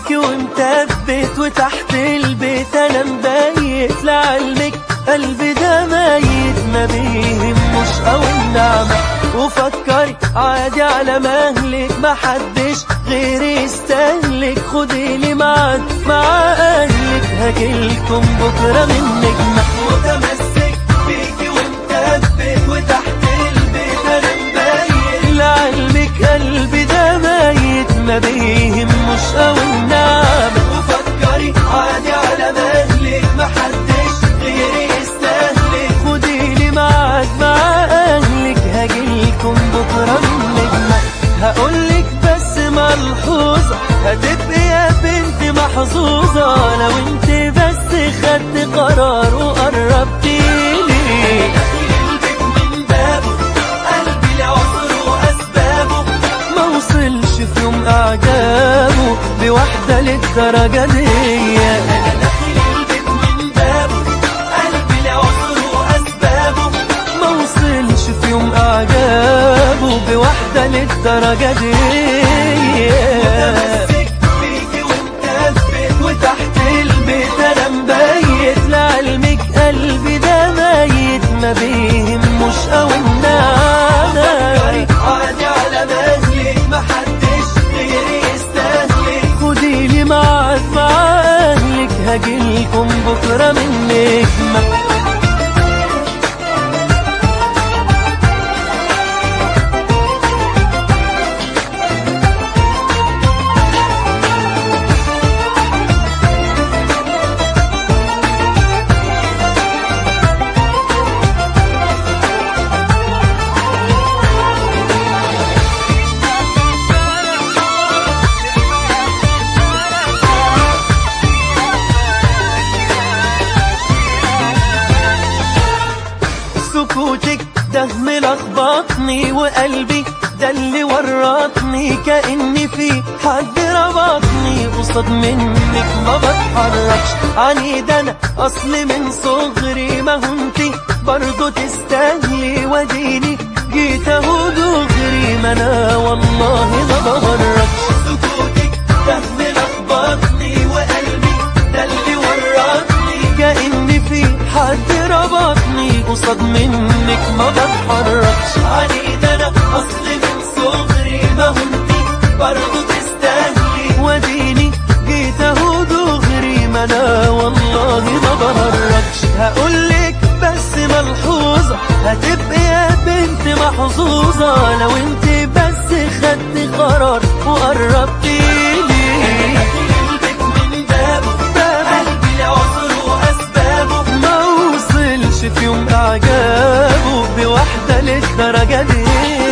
فيكي ومثبت وتحت البيت انا مبيت لعلمك قلبي ده ميت ما بيهموش او النعمة وفكري عادي على مهلك ما حدش غيري يستهلك خدي لي معاد مع اهلك هجيلكم بكرة من نجمة متمسك بيكي ومثبت وتحت البيت انا مبيت لعلمك قلبي ده ميت ما بيهموش او النعمة وفكري عادي على مهلك ما حدش غيري يستهلك خدي لي معاد مع اهلك هجيلكم بكرة من نجمة هقولك بس ملحوظة هتبقي يا بنت محظوظة لو انت بس خدت قرار وقربتي لي من بابه قلبي لعذره واسبابه ما وصلش في يوم اعجابه بواحدة للدرجة دي انا داخل البيت من بابه قلبي لعذره واسبابه ما وصلش في يوم اعجابه بواحدة للدرجة دي متمسك بيكي ومثبت وتحت البيت انا مبيت لعلمك قلبي ده ميت ما بيهموش او النعمة عادي على مهلك ما حدش غيري يستهلك خدي لي معاد مع اهلك هجيلكم بكرة من نجمة سكوتك ده ملخبطني وقلبي ده اللي ورطني كأني في حد ربطني قصاد منك ما بتحركش عنيد انا اصل من صغري ما هو انتي برضه تستاهلي وديني جيت اهو دغري ما انا والله ما بهرجش سكوتك ده ملخبطني وقلبي ده اللي ورطني كأني في حد ربطني قصاد منك ما بتحركش عنيد انا اصل من صغري ما هو انتي برضه تستاهلي وديني جيت اهو دغري ما انا والله ما بهرجش هقولك بس ملحوظة هتبقي يا بنت محظوظة لو انت بس خدت قرار وقربتي لي من بابه قلبي لعذره واسبابه ما وصلش في يوم اعجابه بواحدة للدرجة دي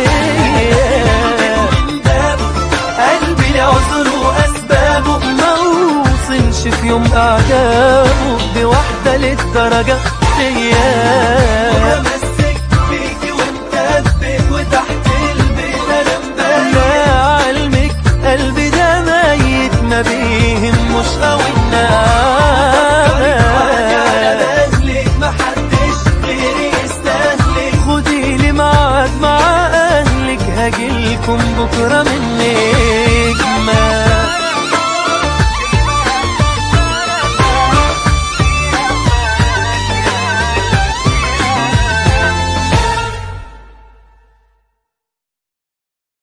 قلبي لعذره واسبابه ما وصلش في يوم اعجابه بواحدة للدرجة دي متمسك بيكي ومثبت وتحت البيت انا مبين لا علمك قلبي ده ميت ما بيهموش او ما حدش غيري يستهلك خدي لي معاد مع اهلك هجيلكم بكره مني